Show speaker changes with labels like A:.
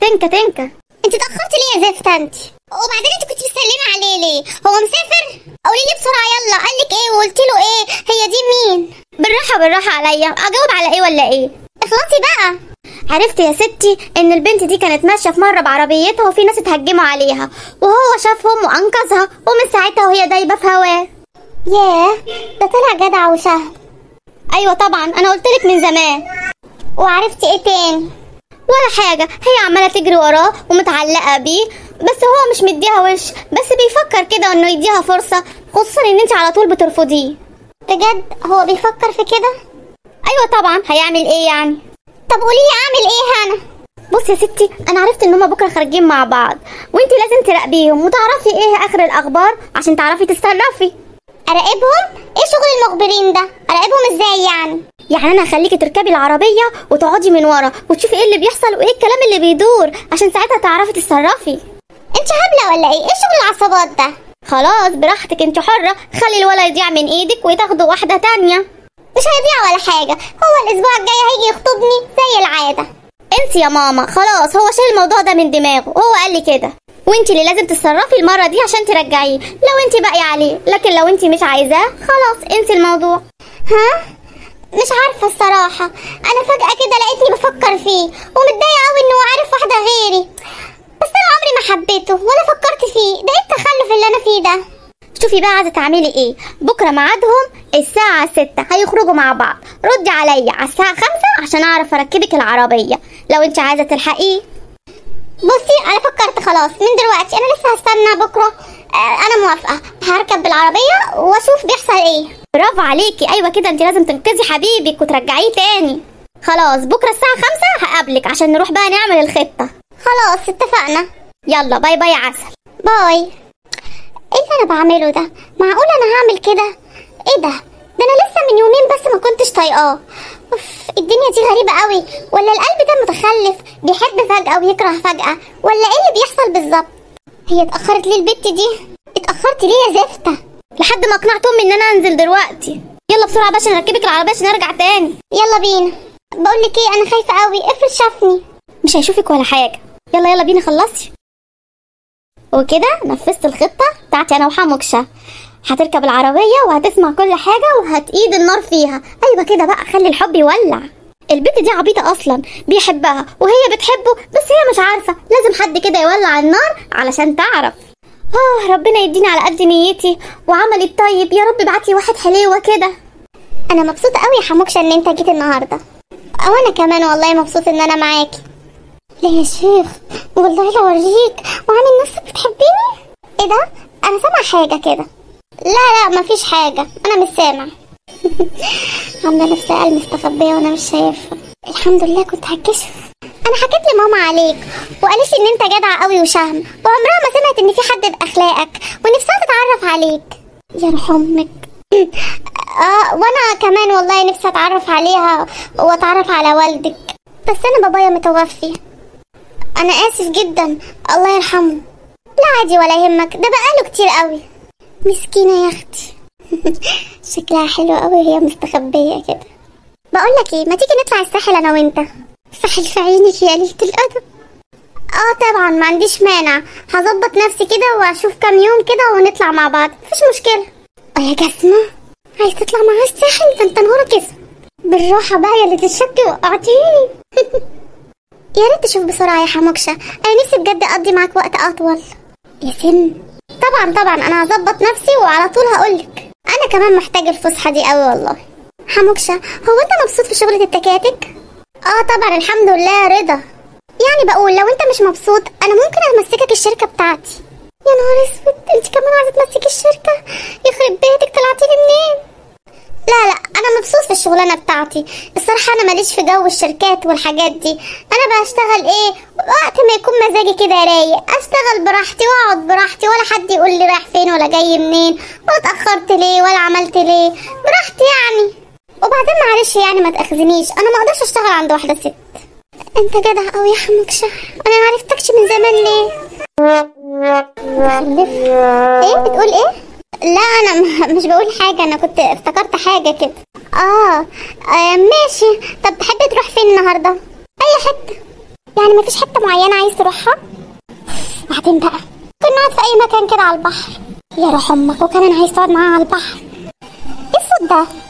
A: تنكة تنكة
B: انت اتاخرتي ليه يا زفته انت وبعدين انت كنت بتسلمي عليه ليه هو مسافر قولي لي بسرعه يلا قال لك ايه وقلت له ايه هي دي مين
A: بالراحة بالراحة عليا اجاوب على ايه ولا ايه
B: اخلصي بقى
A: عرفت يا ستي ان البنت دي كانت ماشيه في مره بعربيتها وفي ناس اتهجموا عليها وهو شافهم وانقذها ومن ساعتها وهي دايبه في هواه
B: ياه ده طلع جدع وسهل
A: ايوه طبعا انا قلت لك من زمان
B: وعرفتي ايه تاني
A: ولا حاجه هي عماله تجري وراه ومتعلقه بيه بس هو مش مديها وش بس بيفكر كده انه يديها فرصه خصوصا ان انت على طول بترفضيه
B: بجد هو بيفكر في كده
A: ايوه طبعا هيعمل ايه يعني
B: طب قولي لي اعمل ايه هنا
A: بصي يا ستي انا عرفت ان هما بكره خارجين مع بعض وانت لازم تراقبيهم وتعرفي ايه اخر الاخبار عشان تعرفي تتصرفي
B: اراقبهم ايه شغل المخبرين ده اراقبهم ازاي يعني
A: يعني انا هخليكي تركبي العربيه وتقعدي من ورا وتشوفي ايه اللي بيحصل وايه الكلام اللي بيدور عشان ساعتها تعرفي تتصرفي
B: انت هبله ولا ايه ايه شغل العصابات ده
A: خلاص براحتك انت حره خلي الولد يضيع من ايدك وتاخدوا واحده تانية
B: مش هيضيع ولا حاجه هو الاسبوع الجاي هيجي يخطبني زي العاده
A: انت يا ماما خلاص هو شايل الموضوع ده من دماغه هو قال لي كده وانت اللي لازم تتصرفي المره دي عشان ترجعيه لو انت باقي عليه لكن لو انت مش عايزاه خلاص انسي الموضوع
B: ها مش عارفه الصراحه انا فجاه كده لقيتني بفكر فيه ومتضايقه قوي انه عارف واحده غيري بس انا عمري ما حبيته ولا فكرت فيه ده ايه التخلف اللي انا فيه ده
A: شوفي بقى عايزه تعملي ايه بكره ميعادهم الساعه 6 هيخرجوا مع بعض ردي عليا على الساعه 5 عشان اعرف اركبك العربيه لو انت عايزه تلحقيه
B: بصي انا فكرت خلاص من دلوقتي انا لسه هستنى بكره آه، انا موافقه هركب بالعربيه واشوف بيحصل ايه
A: برافو عليكي ايوه كده انت لازم تنقذي حبيبك وترجعيه تاني خلاص بكره الساعه 5 هقابلك عشان نروح بقى نعمل الخطه
B: خلاص اتفقنا
A: يلا باي باي يا عسل
B: باي ايه اللي انا بعمله ده معقول انا هعمل كده ايه ده ده انا لسه من يومين بس ما كنتش طايقاه اوف الدنيا دي غريبه قوي ولا القلب ده متخلف بيحب فجاه ويكره فجاه ولا ايه اللي بيحصل بالظبط هي اتاخرت ليه البت دي اتاخرت ليه يا زفته
A: لحد ما اقنعت امي ان انا انزل دلوقتي يلا بسرعه باش نركبك العربيه عشان نرجع تاني
B: يلا بينا بقول لك ايه انا خايفه قوي افرض شافني
A: مش هيشوفك ولا حاجه يلا يلا بينا خلصي وكده نفذت الخطه بتاعتي انا وحموكشه هتركب العربيه وهتسمع كل حاجه وهتقيد النار فيها ايوه كده بقى خلي الحب يولع البنت دي عبيطه اصلا بيحبها وهي بتحبه بس هي مش عارفه لازم حد كده يولع النار علشان تعرف اه ربنا يديني على قد نيتي وعملي الطيب يا رب ابعتلي واحد حليوه كده
B: انا مبسوطه قوي يا حموكشه ان انت جيت النهارده وانا كمان والله مبسوط ان انا معاكي ليه يا شيخ والله لو اوريك وعامل نفسك بتحبيني ايه ده انا سامعه حاجه كده لا لا مفيش حاجه انا مش سامع عامله نفسي قلب مستخبيه وانا مش شايفها الحمد لله كنت هتكشف انا حكيت لماما عليك وقالت لي ان انت جدع قوي وشهم وعمرها ما سمعت ان في حد باخلاقك ونفسها تتعرف عليك يا روح امك اه وانا كمان والله نفسي اتعرف عليها واتعرف على والدك بس انا بابايا متوفي انا اسف جدا الله يرحمه لا عادي ولا يهمك ده بقاله كتير قوي مسكينه يا اختي شكلها حلو قوي وهي مستخبيه كده بقول لك ايه ما تيجي نطلع الساحل انا وانت ساحل في عينك يا ليله الادب اه طبعا ما عنديش مانع هظبط نفسي كده واشوف كام يوم كده ونطلع مع بعض مفيش مشكله اه يا جسمه عايز تطلع معاه الساحل ده انت نهار جسم بالراحه بقى يا اللي تشكي وقعتيني يا ريت تشوف بسرعه يا حموكشه انا نفسي بجد اقضي معاك وقت اطول يا سن طبعا طبعا انا هظبط نفسي وعلى طول هقولك انا كمان محتاج الفسحه دي قوي والله حموكشه هو انت مبسوط في شغله التكاتك اه طبعا الحمد لله رضا يعني بقول لو انت مش مبسوط انا ممكن امسكك الشركه بتاعتي يا نهار اسود انت كمان عايزه تمسكي الشركه يخرب بيتك طلعتي لي منين لا لا انا مبسوط في الشغلانه بتاعتي الصراحه انا ماليش في جو الشركات والحاجات دي انا بشتغل ايه وقت ما يكون مزاجي كده رايق اشتغل براحتي واقعد براحتي ولا حد يقول لي رايح فين ولا جاي منين ولا اتاخرت ليه ولا عملت ليه براحتي يعني وبعدين معلش يعني ما تاخذنيش انا ما اقدرش اشتغل عند واحده ست انت جدع قوي يا حموكشه انا ما عرفتكش من زمان ليه مخلف ايه بتقول ايه لا انا م- مش بقول حاجه انا كنت افتكرت حاجه كده اه, آه ماشي طب تحبي تروح فين النهارده اي حته يعني مفيش حته معينه عايز تروحها بعدين بقى كنا نقعد في اي مكان كده على البحر يا روح امك وكمان عايز تقعد معاها على البحر ايه الصوت ده